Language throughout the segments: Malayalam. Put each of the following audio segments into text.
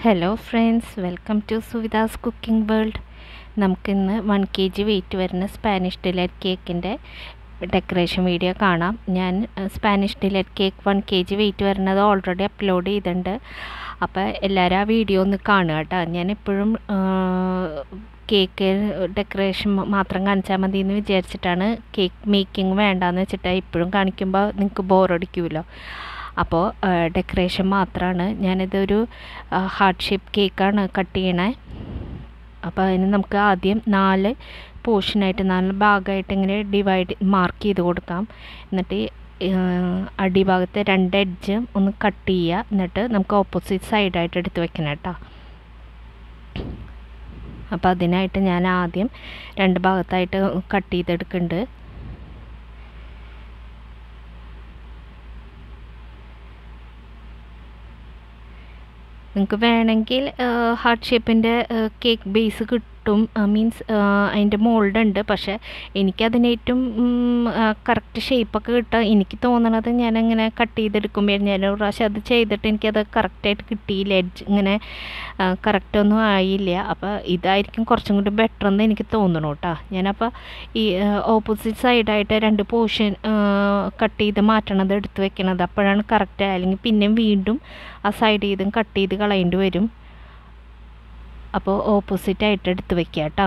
hello friends welcome to Suvidha's cooking world നമുക്കിന്ന് വൺ കെ ജി വെയിറ്റ് വരുന്ന സ്പാനിഷ് ഡിലൈറ്റ് കേക്കിൻ്റെ ഡെക്കറേഷൻ വീഡിയോ കാണാം ഞാൻ Spanish delight cake one K G weight വരുന്നത് ഓൾറെഡി അപ്ലോഡ് ചെയ്തിട്ടുണ്ട് അപ്പോൾ എല്ലാവരും ആ വീഡിയോ ഒന്ന് കാണുക കേട്ടോ ഞാൻ എപ്പോഴും കേക്ക് ഡെക്കറേഷൻ മാത്രം കാണിച്ചാൽ മതി എന്ന് വിചാരിച്ചിട്ടാണ് കേക്ക് മേക്കിംഗ് വേണ്ടാന്ന് വെച്ചിട്ട് ഇപ്പോഴും കാണിക്കുമ്പോൾ നിങ്ങൾക്ക് ബോറടിക്കുമല്ലോ അപ്പോൾ ഡെക്കറേഷൻ മാത്രമാണ് ഞാനിതൊരു ഹാർട്ട് ഷേപ്പ് കേക്കാണ് കട്ട് ചെയ്യണേ അപ്പോൾ അതിന് നമുക്ക് ആദ്യം നാല് പോർഷനായിട്ട് നാല് ഭാഗമായിട്ട് ഇങ്ങനെ ഡിവൈഡ് മാർക്ക് ചെയ്ത് കൊടുക്കാം എന്നിട്ട് അടിഭാഗത്തെ രണ്ട് എഡ്ജ് ഒന്ന് കട്ട് ചെയ്യുക എന്നിട്ട് നമുക്ക് ഓപ്പോസിറ്റ് സൈഡായിട്ട് എടുത്ത് വെക്കണം കേട്ടോ അപ്പോൾ അതിനായിട്ട് ഞാൻ ആദ്യം രണ്ട് ഭാഗത്തായിട്ട് കട്ട് ചെയ്തെടുക്കുന്നുണ്ട് നിങ്ങൾക്ക് വേണമെങ്കിൽ ഹാർട്ട് ഷേപ്പിൻ്റെ കേക്ക് ബേസ് കിട്ടും മീൻസ് അതിൻ്റെ മോൾഡ് ഉണ്ട് പക്ഷേ എനിക്കതിന് ഏറ്റവും കറക്റ്റ് ഷേപ്പൊക്കെ കിട്ടാൻ എനിക്ക് തോന്നണത് ഞാനങ്ങനെ കട്ട് ചെയ്തെടുക്കുമ്പോൾ ഞാൻ ഒരു പ്രാവശ്യം അത് ചെയ്തിട്ട് എനിക്കത് കറക്റ്റായിട്ട് കിട്ടിയില്ല എഡ്ജ് ഇങ്ങനെ കറക്റ്റൊന്നും ആയില്ല അപ്പോൾ ഇതായിരിക്കും കുറച്ചും കൂടി ബെറ്റർ എന്ന് എനിക്ക് തോന്നണു കേട്ടോ ഞാനപ്പോൾ ഈ ഓപ്പോസിറ്റ് സൈഡായിട്ട് രണ്ട് പോർഷൻ കട്ട് ചെയ്ത് മാറ്റണത് എടുത്ത് വെക്കണത് അപ്പോഴാണ് കറക്റ്റ് അല്ലെങ്കിൽ പിന്നെയും വീണ്ടും ആ സൈഡ് ചെയ്തും കട്ട് ചെയ്ത് കളയേണ്ടി വരും അപ്പോൾ ഓപ്പോസിറ്റ് ആയിട്ട് എടുത്ത് വെക്കുക കേട്ടോ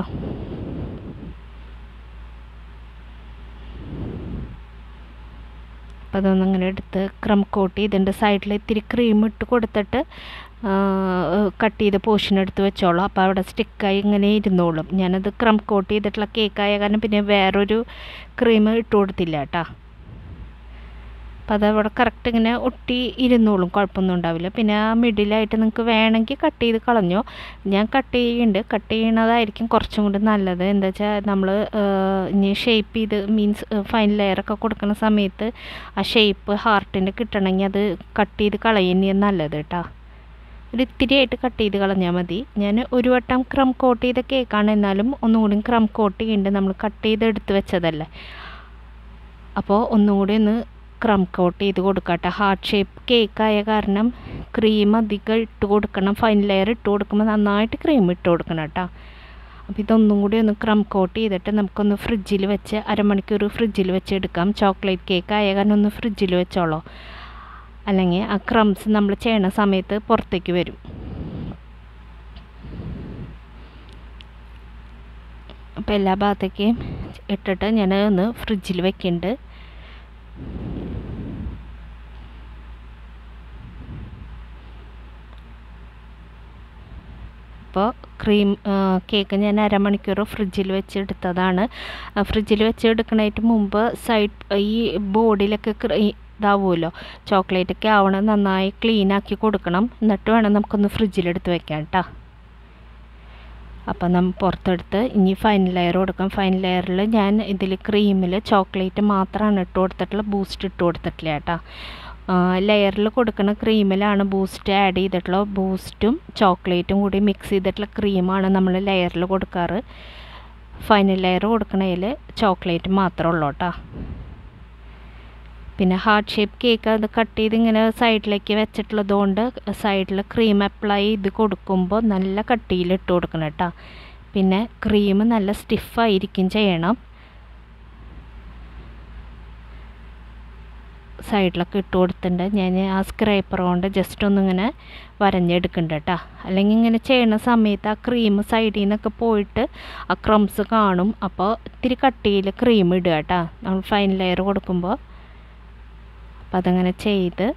അപ്പോൾ അതൊന്നും അങ്ങനെ എടുത്ത് ക്രം കോട്ട് ചെയ്തിൻ്റെ സൈഡിൽ ഇത്തിരി ക്രീം ഇട്ട് കൊടുത്തിട്ട് കട്ട് ചെയ്ത പോർഷൻ എടുത്ത് വെച്ചോളൂ അപ്പോൾ അവിടെ സ്റ്റിക്കായി ഇങ്ങനെ ഇരുന്നോളും ഞാനത് ക്രം കോട്ട് ചെയ്തിട്ടുള്ള കേക്കായ കാരണം പിന്നെ വേറൊരു ക്രീം ഇട്ട് കൊടുത്തില്ല കേട്ടോ അപ്പോൾ അതവിടെ കറക്റ്റ് ഇങ്ങനെ ഒട്ടി ഇരുന്നോളും കുഴപ്പമൊന്നും ഉണ്ടാവില്ല പിന്നെ ആ മിഡിലായിട്ട് നിങ്ങൾക്ക് വേണമെങ്കിൽ കട്ട് ചെയ്ത് കളഞ്ഞോ ഞാൻ കട്ട് ചെയ്യുന്നുണ്ട് കട്ട് ചെയ്യണതായിരിക്കും കുറച്ചും കൂടി നല്ലത് എന്താ വെച്ചാൽ നമ്മൾ ഇനി ഷേപ്പ് ചെയ്ത് മീൻസ് ഫൈൻ ലെയറൊക്കെ കൊടുക്കുന്ന സമയത്ത് ആ ഷേപ്പ് ഹാർട്ടിൻ്റെ കിട്ടണമെങ്കിൽ അത് കട്ട് ചെയ്ത് കളയുന്നതാണ് നല്ലത് കേട്ടോ ഒരു ഇത്തിരി ആയിട്ട് കട്ട് ചെയ്ത് കളഞ്ഞാൽ മതി ഞാൻ ഒരു വട്ടം ക്രം കോട്ട് ചെയ്ത കേക്കാണ് എന്നാലും ഒന്നും കൂടി ക്രം കോട്ട് ചെയ്യുന്നുണ്ട് നമ്മൾ കട്ട് ചെയ്ത് എടുത്ത് വെച്ചതല്ലേ അപ്പോൾ ഒന്നും കൂടി ഒന്ന് ക്രം കോട്ട് ചെയ്ത് കൊടുക്കട്ടെ ഹാർട്ട് ഷേപ്പ് കേക്കായ കാരണം ക്രീം അധികം ഇട്ട് കൊടുക്കണം ഫൈൻ ലെയർ ഇട്ട് കൊടുക്കുമ്പോൾ നന്നായിട്ട് ക്രീം ഇട്ട് കൊടുക്കണം കേട്ടോ അപ്പോൾ ഇതൊന്നും കൂടി ഒന്ന് ക്രം കോട്ട് ചെയ്തിട്ട് നമുക്കൊന്ന് ഫ്രിഡ്ജിൽ വെച്ച് അരമണിക്കൂർ ഫ്രിഡ്ജിൽ വെച്ച് എടുക്കാം ചോക്ലേറ്റ് കേക്ക് ആയ കാരണം ഒന്ന് ഫ്രിഡ്ജിൽ വെച്ചോളൂ അല്ലെങ്കിൽ ആ ക്രംസ് നമ്മൾ ചെയ്യണ സമയത്ത് പുറത്തേക്ക് വരും അപ്പോൾ എല്ലാ ഭാഗത്തേക്കും ഇട്ടിട്ട് ഞാൻ ഒന്ന് ഫ്രിഡ്ജിൽ വെക്കുന്നുണ്ട് അപ്പോൾ ക്രീം കേക്ക് ഞാൻ അരമണിക്കൂർ ഫ്രിഡ്ജിൽ വെച്ചെടുത്തതാണ് ഫ്രിഡ്ജിൽ വെച്ചെടുക്കണതിന് മുമ്പ് സൈഡ് ഈ ബോർഡിലൊക്കെ ഇതാവുമല്ലോ ചോക്ലേറ്റൊക്കെ ആവണം നന്നായി ക്ലീൻ ആക്കി കൊടുക്കണം എന്നിട്ട് വേണം നമുക്കൊന്ന് ഫ്രിഡ്ജിലെടുത്ത് വെക്കാൻ കേട്ടോ അപ്പം നമ്മൾ പുറത്തെടുത്ത് ഇനി ഫൈൻ ലെയർ കൊടുക്കാം ഫൈൻ ലെയറിൽ ഞാൻ ഇതിൽ ക്രീമിൽ ചോക്ലേറ്റ് മാത്രമാണ് ഇട്ട് കൊടുത്തിട്ടുള്ളത് ബൂസ്റ്റ് ഇട്ട് കൊടുത്തിട്ടില്ല കേട്ടോ ലെയറിൽ കൊടുക്കുന്ന ക്രീമിലാണ് ബൂസ്റ്റ് ആഡ് ചെയ്തിട്ടുള്ളത് ബൂസ്റ്റും ചോക്ലേറ്റും കൂടി മിക്സ് ചെയ്തിട്ടുള്ള ക്രീമാണ് നമ്മൾ ലെയറിൽ കൊടുക്കാറ് ഫൈനൽ ലെയർ കൊടുക്കണതിൽ ചോക്ലേറ്റ് മാത്രമേ ഉള്ളൂ കേട്ടോ പിന്നെ ഹാർട്ട് ഷേപ്പ് കേക്ക് അത് കട്ട് ചെയ്ത് ഇങ്ങനെ സൈഡിലേക്ക് വെച്ചിട്ടുള്ളത് കൊണ്ട് സൈഡിൽ ക്രീം അപ്ലൈ ചെയ്ത് കൊടുക്കുമ്പോൾ നല്ല കട്ടിയിൽ ഇട്ട് കൊടുക്കണം കേട്ടോ പിന്നെ ക്രീം നല്ല സ്റ്റിഫായിരിക്കും ചെയ്യണം സൈഡിലൊക്കെ ഇട്ട് കൊടുത്തിട്ടുണ്ട് ഞാൻ ആ സ്ക്രൈപ്പർ കൊണ്ട് ജസ്റ്റ് ഒന്നിങ്ങനെ വരഞ്ഞെടുക്കുന്നുണ്ട് കേട്ടോ അല്ലെങ്കിൽ ഇങ്ങനെ ചെയ്യണ സമയത്ത് ആ ക്രീം സൈഡിൽ നിന്നൊക്കെ പോയിട്ട് ആ ക്രംസ് കാണും അപ്പോൾ ഇത്തിരി കട്ടിയിൽ ക്രീം ഇടുക കേട്ടോ നമ്മൾ ഫൈൻ ലെയർ കൊടുക്കുമ്പോൾ അപ്പോൾ അതങ്ങനെ ചെയ്ത്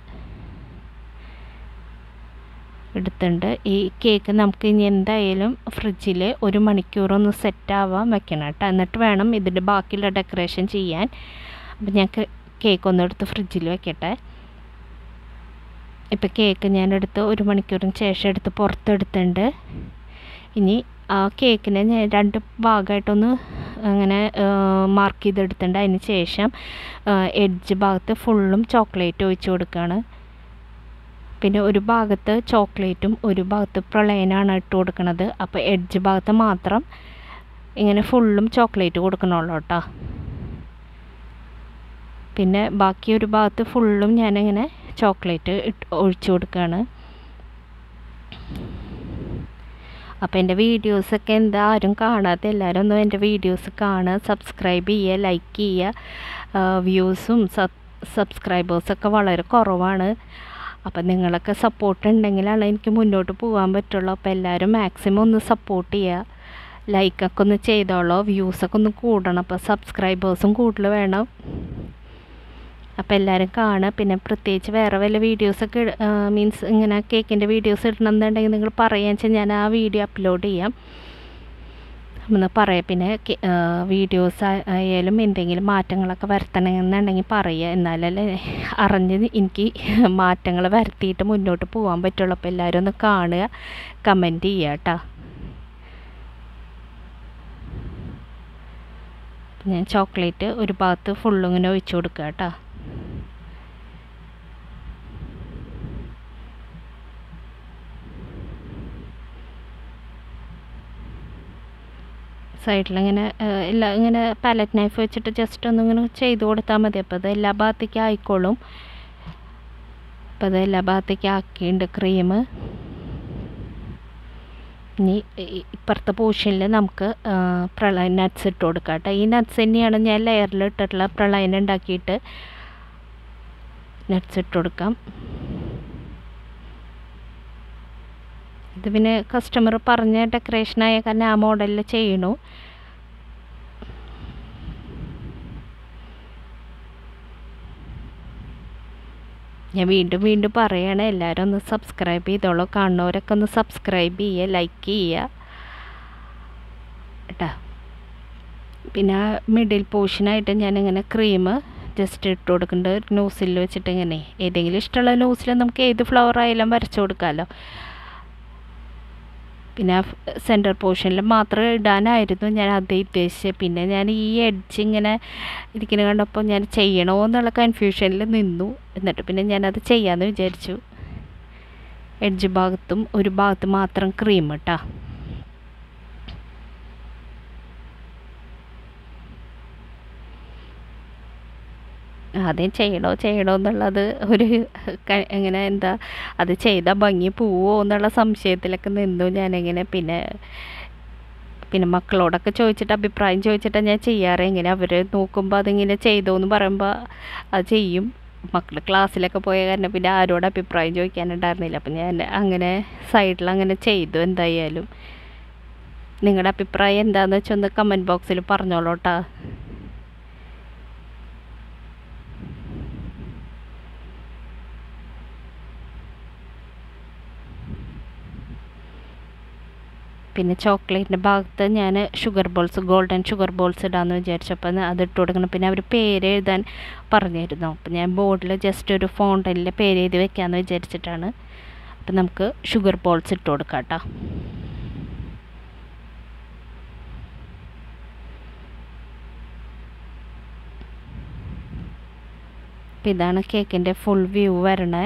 എടുത്തിട്ടുണ്ട് ഈ കേക്ക് നമുക്ക് ഇനി എന്തായാലും ഫ്രിഡ്ജിൽ ഒരു മണിക്കൂറൊന്ന് സെറ്റ് ആവാൻ വെക്കണം കേട്ടോ എന്നിട്ട് വേണം ഇതിൻ്റെ ബാക്കിയുള്ള ഡെക്കറേഷൻ ചെയ്യാൻ അപ്പം ഞാൻ കേക്ക് ഒന്ന് എടുത്ത് ഫ്രിഡ്ജിൽ വെക്കട്ടെ ഇപ്പോൾ കേക്ക് ഞാൻ എടുത്ത് ഒരു മണിക്കൂറിന് ശേഷം എടുത്ത് പുറത്തെടുത്തിട്ടുണ്ട് ഇനി ആ കേക്കിനെ ഞാൻ രണ്ട് ഭാഗമായിട്ടൊന്ന് അങ്ങനെ മാർക്ക് ചെയ്തെടുത്തിട്ടുണ്ട് അതിന് ശേഷം എഡ്ജ് ഭാഗത്ത് ഫുള്ളും ചോക്ലേറ്റ് ഒഴിച്ച് കൊടുക്കുകയാണ് പിന്നെ ഒരു ഭാഗത്ത് ചോക്ലേറ്റും ഒരു ഭാഗത്ത് പ്രളയനാണ് ഇട്ട് കൊടുക്കുന്നത് അപ്പോൾ എഡ്ജ് ഭാഗത്ത് മാത്രം ഇങ്ങനെ ഫുള്ളും ചോക്ലേറ്റ് കൊടുക്കണുള്ളൂ കേട്ടോ പിന്നെ ബാക്കി ഒരു ഭാഗത്ത് ഫുള്ളും ഞാനിങ്ങനെ ചോക്ലേറ്റ് ഇട്ട് ഒഴിച്ചു കൊടുക്കുകയാണ് അപ്പോൾ എൻ്റെ വീഡിയോസൊക്കെ എന്താ ആരും കാണാത്ത എല്ലാവരും ഒന്ന് എൻ്റെ വീഡിയോസ് കാണുക സബ്സ്ക്രൈബ് ചെയ്യുക ലൈക്ക് ചെയ്യുക വ്യൂസും സബ് സബ്സ്ക്രൈബേഴ്സൊക്കെ വളരെ കുറവാണ് അപ്പം നിങ്ങളൊക്കെ സപ്പോർട്ട് ഉണ്ടെങ്കിലാണ് എനിക്ക് മുന്നോട്ട് പോകാൻ പറ്റുള്ളൂ അപ്പോൾ എല്ലാവരും മാക്സിമം ഒന്ന് സപ്പോർട്ട് ചെയ്യുക ലൈക്കൊക്കെ ഒന്ന് ചെയ്തോളൂ വ്യൂസൊക്കെ ഒന്ന് കൂടണം അപ്പോൾ സബ്സ്ക്രൈബേഴ്സും കൂടുതൽ വേണം അപ്പോൾ എല്ലാവരും കാണുക പിന്നെ പ്രത്യേകിച്ച് വേറെ വല്ല വീഡിയോസൊക്കെ മീൻസ് ഇങ്ങനെ കേക്കിൻ്റെ വീഡിയോസ് ഇടണമെന്നുണ്ടെങ്കിൽ നിങ്ങൾ പറയുക വെച്ചാൽ ഞാൻ ആ വീഡിയോ അപ്ലോഡ് ചെയ്യാം ഒന്ന് പറയാം പിന്നെ വീഡിയോസ് ആയാലും എന്തെങ്കിലും മാറ്റങ്ങളൊക്കെ വരുത്തണമെന്നുണ്ടെങ്കിൽ പറയുക എന്നാലല്ലേ അറിഞ്ഞ് എനിക്ക് മാറ്റങ്ങൾ വരുത്തിയിട്ട് മുന്നോട്ട് പോകാൻ പറ്റുള്ളൂ അപ്പോൾ എല്ലാവരും ഒന്ന് കാണുക കമൻറ്റ് ചെയ്യുക കേട്ടോ ഞാൻ ചോക്ലേറ്റ് ഒരു ഭാഗത്ത് ഫുള്ളും ഇങ്ങനെ ഒഴിച്ചു കൊടുക്കുക കേട്ടോ സൈഡിലിങ്ങനെ എല്ലാ ഇങ്ങനെ പാലറ്റ് നൈഫ് വെച്ചിട്ട് ജസ്റ്റ് ഒന്നിങ്ങനെ ചെയ്ത് കൊടുത്താൽ മതി അപ്പോൾ അത് എല്ലാ ഭാഗത്തേക്കും ആയിക്കോളും അപ്പോൾ അത് എല്ലാ ഭാഗത്തേക്കും ആക്കിയിട്ടുണ്ട് ക്രീം ഇനി ഇപ്പുറത്തെ പോർഷനിൽ നമുക്ക് പ്രളയ നട്ട്സ് ഇട്ട് കൊടുക്കാം കേട്ടോ ഈ നട്ട്സ് തന്നെയാണ് ഞാൻ ലെയറിൽ ഇട്ടിട്ടുള്ള പ്രളയനം ഉണ്ടാക്കിയിട്ട് നട്ട്സ് ഇട്ട് കൊടുക്കാം ഇത് പിന്നെ കസ്റ്റമർ പറഞ്ഞ ഡെക്കറേഷനായ കാരണം ആ മോഡലിൽ ചെയ്യണു ഞാൻ വീണ്ടും വീണ്ടും പറയണേ എല്ലാവരും ഒന്ന് സബ്സ്ക്രൈബ് ചെയ്തോളൂ കാണുന്നവരൊക്കെ ഒന്ന് സബ്സ്ക്രൈബ് ചെയ്യുക ലൈക്ക് ചെയ്യുക കേട്ടോ പിന്നെ ആ മിഡിൽ പോർഷനായിട്ട് ഞാനിങ്ങനെ ക്രീം ജസ്റ്റ് ഇട്ട് കൊടുക്കുന്നുണ്ട് ഒരു നോസിൽ വെച്ചിട്ട് ഇങ്ങനെ ഏതെങ്കിലും ഇഷ്ടമുള്ള നോസിൽ നമുക്ക് ഏത് ഫ്ലവർ ആയാലും വരച്ചു കൊടുക്കാമല്ലോ പിന്നെ സെൻറ്റർ പോർഷനിൽ മാത്രം ഇടാനായിരുന്നു ഞാൻ അത് ഉദ്ദേശിച്ചത് പിന്നെ ഞാൻ ഈ എഡ്ജ് ഇങ്ങനെ ഇരിക്കുന്ന കണ്ടപ്പോൾ ഞാൻ ചെയ്യണോ എന്നുള്ള കൺഫ്യൂഷനിൽ നിന്നു എന്നിട്ട് പിന്നെ ഞാനത് ചെയ്യാമെന്ന് വിചാരിച്ചു എഡ്ജ് ഭാഗത്തും ഒരു ഭാഗത്ത് മാത്രം ക്രീം ഇട്ടാ ആദ്യം ചെയ്യണോ ചെയ്യണോ എന്നുള്ളത് ഒരു എങ്ങനെ എന്താ അത് ചെയ്താൽ ഭംഗി പോവോ എന്നുള്ള സംശയത്തിലൊക്കെ നിന്നു ഞാനിങ്ങനെ പിന്നെ പിന്നെ മക്കളോടൊക്കെ ചോദിച്ചിട്ട് അഭിപ്രായം ചോദിച്ചിട്ടാണ് ഞാൻ ചെയ്യാറ് എങ്ങനെ അവർ നോക്കുമ്പോൾ അതിങ്ങനെ ചെയ്തോ എന്ന് പറയുമ്പോൾ അത് ചെയ്യും മക്കൾ ക്ലാസ്സിലൊക്കെ പോയ കാരണം പിന്നെ ആരോട് അഭിപ്രായം ചോദിക്കാനുണ്ടായിരുന്നില്ല അപ്പം ഞാൻ അങ്ങനെ സൈഡിൽ അങ്ങനെ ചെയ്തു എന്തായാലും നിങ്ങളുടെ അഭിപ്രായം എന്താണെന്ന് വെച്ചാൽ ഒന്ന് കമൻറ്റ് ബോക്സിൽ പറഞ്ഞോളൂട്ടാ പിന്നെ ചോക്ലേറ്റിൻ്റെ ഭാഗത്ത് ഞാൻ sugar balls golden sugar balls ഇടാമെന്ന് വിചാരിച്ചപ്പോൾ അത് ഇട്ട് കൊടുക്കണം പിന്നെ അവർ പേര് എഴുതാൻ പറഞ്ഞിരുന്നു അപ്പം ഞാൻ ബോർഡിൽ ജസ്റ്റ് ഒരു ഫോണ്ടനിൽ പേര് എഴുതി വെക്കാമെന്ന് വിചാരിച്ചിട്ടാണ് അപ്പം നമുക്ക് ഷുഗർ ബോൾസ് ഇട്ട് കൊടുക്കാം കേട്ടോ അപ്പം ഇതാണ് കേക്കിൻ്റെ ഫുൾ വ്യൂ വരണേ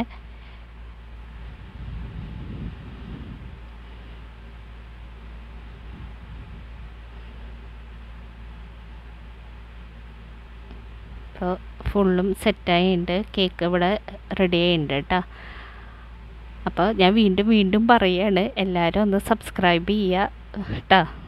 അപ്പോൾ ഫുള്ളും സെറ്റായിട്ടുണ്ട് കേക്ക് ഇവിടെ റെഡി ആയിട്ടുണ്ട് കേട്ടോ അപ്പോൾ ഞാൻ വീണ്ടും വീണ്ടും പറയുകയാണ് എല്ലാവരും ഒന്ന് സബ്സ്ക്രൈബ് ചെയ്യുക കേട്ടോ